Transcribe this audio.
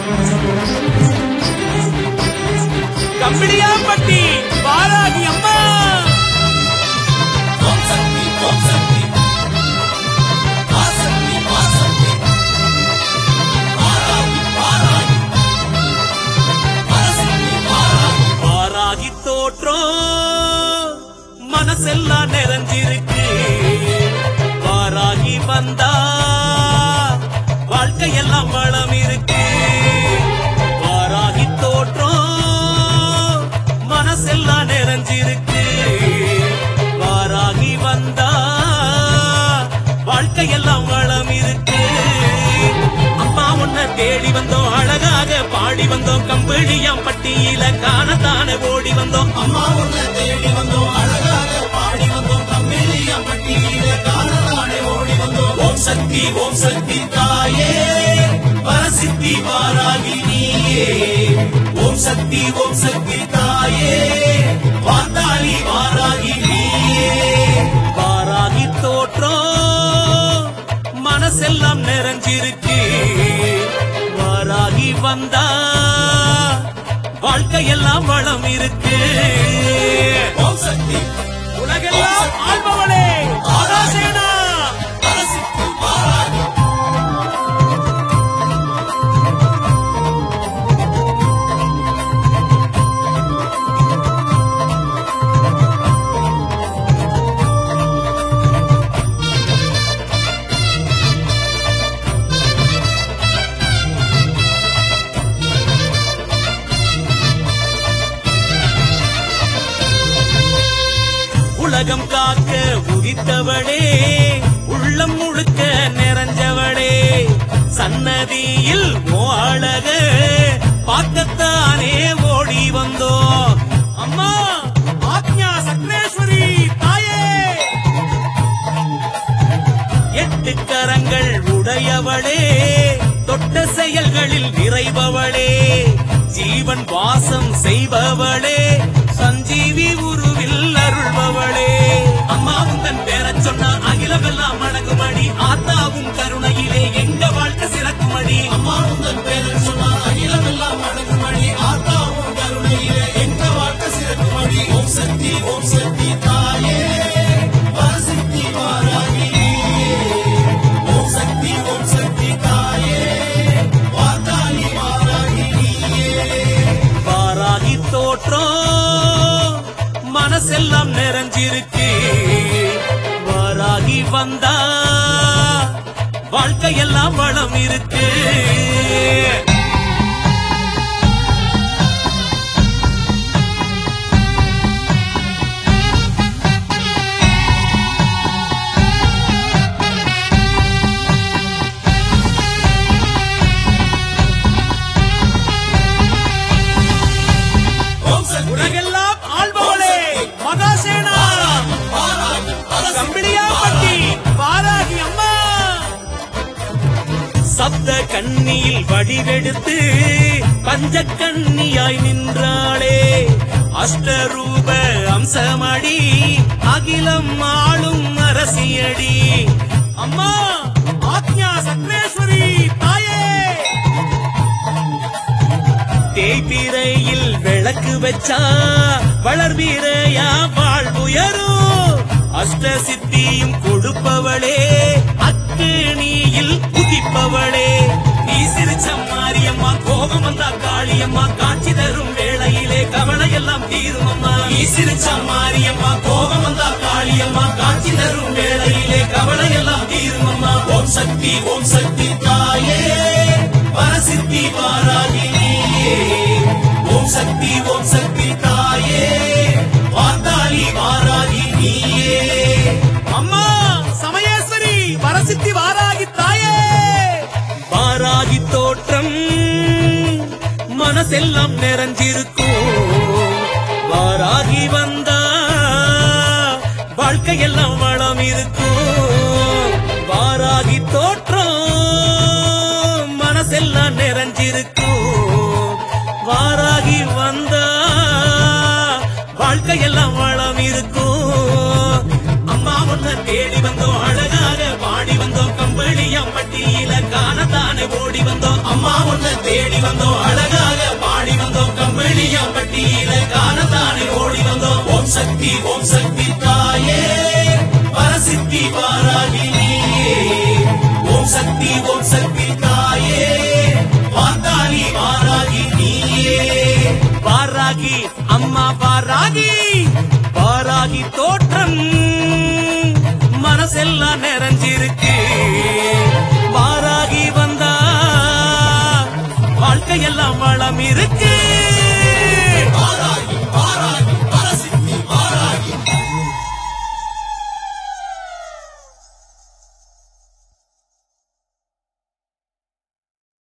கம்பிளியாம்பட்டி பாலாஜி அம்மா ஓம் சக்தி ஓம் சக்தி ஆசக்தி ஆசக்தி பாராகி பாராகி பரசக்தி பாராகி பாராகி தோற்றம் மனசெல்லாம் நிறைஞ்சிருக்கு பாராகி வந்தா வாழ்க்கையெல்லாம் வளம் இருக்கு பாராகி தோற்றம் மனசெல்லாம் நிறைஞ்சிருக்கு பாராகி வந்தா வாழ்க்கையெல்லாம் வளம் இருக்கு அம்மா உன்னை தேடி வந்தோம் அழகாக பாடி வந்தோம் கம்பளியாம் பட்டியில காணத்தானே ஓடி வந்தோம் அம்மா உன்னை தேடி வந்தோம் அழகாக பாடி வந்தோம் கம்பீரியம் பட்டியிலே காணலானே ஓடி வந்தோம் ஓம் சக்தி ஓம் சக்தி தாயே பரசித்தி வாராகி நீயே ஓம் சக்தி ஓம் சக்தி தாயே வாத்தாளி வாராகி நீயே பாராகி தோற்றம் மனசெல்லாம் நிறைஞ்சிருக்கு வாராகி வந்தா வாழ்க்கையெல்லாம் வளம் இருக்கு ஓம் சக்தி உலகெல்லாம் ஆள்பவளே ஆதாசேனா பரசித்தி வாராகி உலகம் காக்க உதித்தவளே உள்ளம் முழுக்க நிறைஞ்சவளே சன்னதியில் ஓ அழக பார்க்கத்தானே ஓடி வந்தோம் அம்மா ஆக்ஞா சக்ரேஸ்வரி தாயே எட்டு கரங்கள் உடையவளே தொட்ட செயல்களில் நிறைபவளே ஜீவன் வாசம் செய்பவளே சஞ்சீவி உருவில் அருள்பவளே அம்மா உந்தன் பேரச் சொன்னா அகிலமெல்லாம் மணங்குமடி ஆத்தாவும் கருணையிலே எங்க வாழ்க்கை சிறக்குமடி அம்மா உந்தன் பேரன் சொன்னா அகிலமெல்லாம் அடங்குமடி ஆத்தாவும் கருணையிலே எங்க வாழ்க்கை சிறக்குமடி ஓம் சக்தி ஓம் சக்தி தாயே பரசக்தி வாராகி நீயே. ஓம் சக்தி ஓம் சக்தி தாயே வாத்தாளி வாராகி நீயே. பாராகி தோற்றம் மனசெல்லாம் நிறைஞ்சிருக்கு வாராகி வந்தா வாழ்க்கையெல்லாம் வளம் இருக்கு ஓம் சக்தி உலகெல்லாம் ஆள்பவளே மகாசேனா வாராகி பரசக்தி கம்பிளியாம்பட்டி பாராகி அம்மா சப்த கண்ணியில் வடிவெடுத்து பஞ்ச கண்ணியாய் நின்றாளே அஷ்டரூப அம்சமடி அகிலம் ஆளும் அரசியடி அம்மா ஆக்ஞா சக்ரேஸ்வரி தாயே தேய்பிரையில் விளக்கு வச்சா வளர்வீரையா வாழ்வுயரும் அஷ்ட சித்தியும் கொடுப்பவளே அக்கினியில் குதிப்பவளே நீ சிரிச்ச மாரியம்மா கோபம் வந்தா காளியம்மா காட்சி தரும் வேளையிலே கவலையெல்லாம் தீரும் அம்மா நீ சிரிச்ச மாரியம்மா கோபம் வந்தா காளியம்மா காட்சி தரும் வேளையிலே கவலையெல்லாம் தீரும் அம்மா ஓம் சக்தி ஓம் சக்தி தாயே பரசித்தி வாராகி நீயே ஓம் சக்தி ஓம் சக்தி தாயே வாத்தாளி வாராகி நீயே அம்மா சமயேஸ்வரி வரசித்தி வாராகி தாயே வாராகி தோற்றம் மனசெல்லாம் நிறைஞ்சிருக்கும் வாராகி வந்தா வாழ்க்கையெல்லாம் வளம் இருக்கும் வாராகி தோற்றம் மனசெல்லாம் நிறைஞ்சிருக்கும் வாராகி வந்தா வாழ்க்கையெல்லாம் வளம் இருக்கும் அம்மா உன்னை தேடி வந்தோம் அழகாக பாடி வந்தோம் கம்பளியாம் பட்டியில காணத்தானே ஓடி வந்தோம் அம்மா உன்னை தேடி வந்தோம் அழகாக பாடி வந்தோம் கம்பெனியா பட்டியல காணத்தானே ஓடி வந்தோம் ஓம் சக்தி ஓம் சக்தி தாயே பரசித்தி வாராகினே ஓம் சக்தி ஓம் சக்தி தாயே வாத்தாளி வாராகி நீயே பாராகி அம்மா பாராகி பாராகி தோற்றம் மனசெல்லாம் நிறைஞ்சிருக்கு பாராகி வந்தா வாழ்க்கையெல்லாம் வளம் இருக்கு